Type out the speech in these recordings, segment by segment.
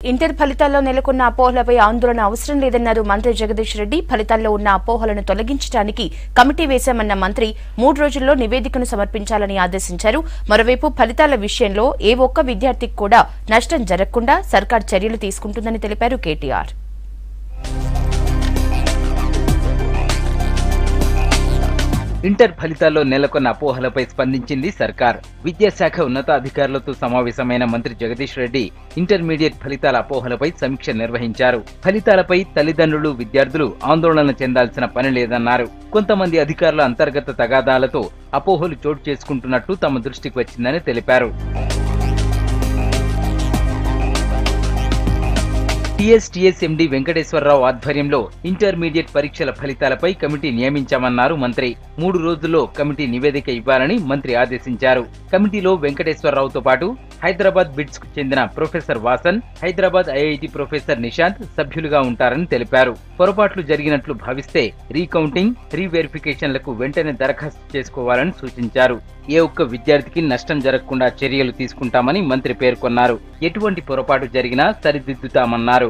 inter ఫలితాల్లో నెలకొన్న అపోహలపై ఆందోళన అవసరం లేదన్నారు మంత్రి జగదీష్ రెడ్డి ఫలితాల్లో ఉన్న అపోహలను తొలగించడానికి కమిటీ వేశామన్న మంత్రి మూడు రోజుల్లో నివేదికను సమర్పించాలని ఆదేశించారు మరోవైపు ఫలితాల విషయంలో ఏ ఒక్క విద్యార్థికి కూడా నష్టం జరగకుండా సర్కార్ చర్యలు తీసుకుంటుందని తెలిపారు కేటీఆర్ ఇంటర్ ఫలితాల్లో నెలకొన్న అపోహలపై స్పందించింది సర్కార్ విద్యాశాఖ ఉన్నతాధికారులతో సమావేశమైన మంత్రి జగదీష్ రెడ్డి ఇంటర్మీడియట్ ఫలితాల అపోహలపై సమీక్ష నిర్వహించారు ఫలితాలపై తల్లిదండ్రులు విద్యార్థులు ఆందోళన చెందాల్సిన పని లేదన్నారు కొంతమంది అధికారుల అంతర్గత తగాదాలతో అపోహలు చోటు చేసుకుంటున్నట్టు తమ దృష్టికి వచ్చిందని తెలిపారు టీఎస్టీఎస్ ఎండి వెంకటేశ్వరరావు ఆధ్వర్యంలో ఇంటర్మీడియట్ పరీక్షల ఫలితాలపై కమిటీ నియమించామన్నారు మంత్రి మూడు రోజుల్లో కమిటీ నివేదిక ఇవ్వాలని మంత్రి ఆదేశించారు కమిటీలో వెంకటేశ్వరరావుతో పాటు హైదరాబాద్ బిట్స్ కు చెందిన professor Vasan Hyderabad IIT professor Nishant సభ్యులుగా ఉంటారని తెలిపారు పొరపాట్లు జరిగినట్లు భావిస్తే రీకౌంటింగ్ రీవెరిఫికేషన్లకు వెంటనే దరఖాస్తు చేసుకోవాలని సూచించారు ఏ ఒక్క విద్యార్థికి నష్టం జరగకుండా చర్యలు తీసుకుంటామని మంత్రి పేర్కొన్నారు ఎటువంటి పొరపాటు జరిగినా సరిదిద్దుతామన్నారు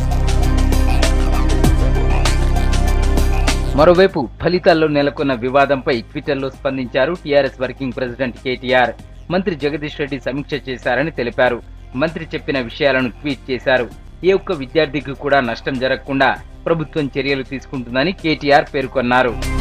మరోవైపు ఫలితాల్లో నెలకొన్న వివాదంపై ట్విట్టర్లో స్పందించారు టీఆర్ఎస్ వర్కింగ్ ప్రెసిడెంట్ కేటీఆర్ మంత్రి జగదీష్ రెడ్డి సమీక్ష చేశారని తెలిపారు మంత్రి చెప్పిన విషయాలను ట్వీట్ చేశారు ఏ ఒక్క విద్యార్థికి కూడా నష్టం జరగకుండా ప్రభుత్వం చర్యలు తీసుకుంటుందని కేటీఆర్ పేర్కొన్నారు